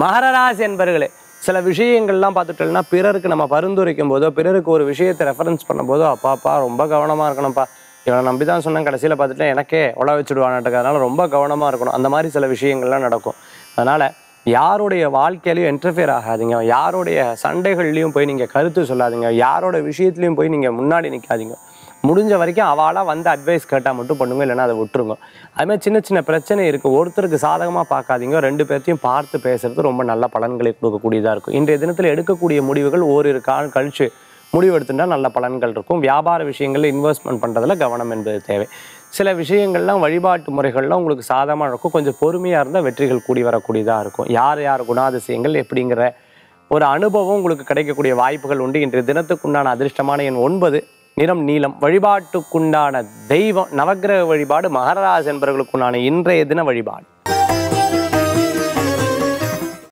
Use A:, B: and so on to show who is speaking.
A: மகரராசி என்பர்களே சில விஷயங்கள்லாம் பார்த்துட்டோம்னா பிறருக்கு நம்ம பரிந்துரைக்கும் போதோ பிறருக்கு ஒரு விஷயத்தை ரெஃபரன்ஸ் பண்ணும்போதோ அப்பாப்பா ரொம்ப கவனமாக இருக்கணும்ப்பா இவனை நம்பி தான் சொன்னேன் கடைசியில் பார்த்துட்டு எனக்கே உழ வச்சுடுவானாட்டுக்கு அதனால ரொம்ப கவனமாக இருக்கணும் அந்த மாதிரி சில விஷயங்கள்லாம் நடக்கும் அதனால் யாருடைய வாழ்க்கையிலையும் இன்டர்ஃபியர் ஆகாதீங்க யாருடைய சண்டைகள்லையும் போய் நீங்கள் கருத்து சொல்லாதீங்க யாரோட விஷயத்துலையும் போய் நீங்கள் முன்னாடி நிற்காதீங்க முடிஞ்ச வரைக்கும் அவளாக வந்து அட்வைஸ் கேட்டால் மட்டும் பண்ணுங்க இல்லைன்னா அதை விட்டுருங்க அது மாதிரி சின்ன சின்ன பிரச்சனை இருக்குது ஒருத்தருக்கு சாதகமாக பார்க்காதீங்க ரெண்டு பேர்த்தையும் பார்த்து பேசுறது ரொம்ப நல்ல பலன்களை கொடுக்கக்கூடியதாக இருக்கும் இன்றைய தினத்தில் எடுக்கக்கூடிய முடிவுகள் ஓரிரு கால் கழிச்சு முடிவு எடுத்துட்டா நல்ல பலன்கள் இருக்கும் வியாபார விஷயங்களில் இன்வெஸ்ட்மெண்ட் பண்ணுறதுல கவனம் என்பது தேவை சில விஷயங்கள்லாம் வழிபாட்டு முறைகள்லாம் உங்களுக்கு சாதகமாக இருக்கும் கொஞ்சம் பொறுமையாக இருந்தால் வெற்றிகள் கூடி வரக்கூடியதாக இருக்கும் யார் யார் குணாதிசயங்கள் எப்படிங்கிற ஒரு அனுபவம் உங்களுக்கு கிடைக்கக்கூடிய வாய்ப்புகள் உண்டு இன்றைய தினத்துக்குண்டான அதிர்ஷ்டமான எண் ஒன்பது நிறம் நீலம் வழிபாட்டுக்குண்டான தெய்வம் நவக்கிரக வழிபாடு மகராஜ் என்பவர்களுக்குண்டான இன்றைய தின வழிபாடு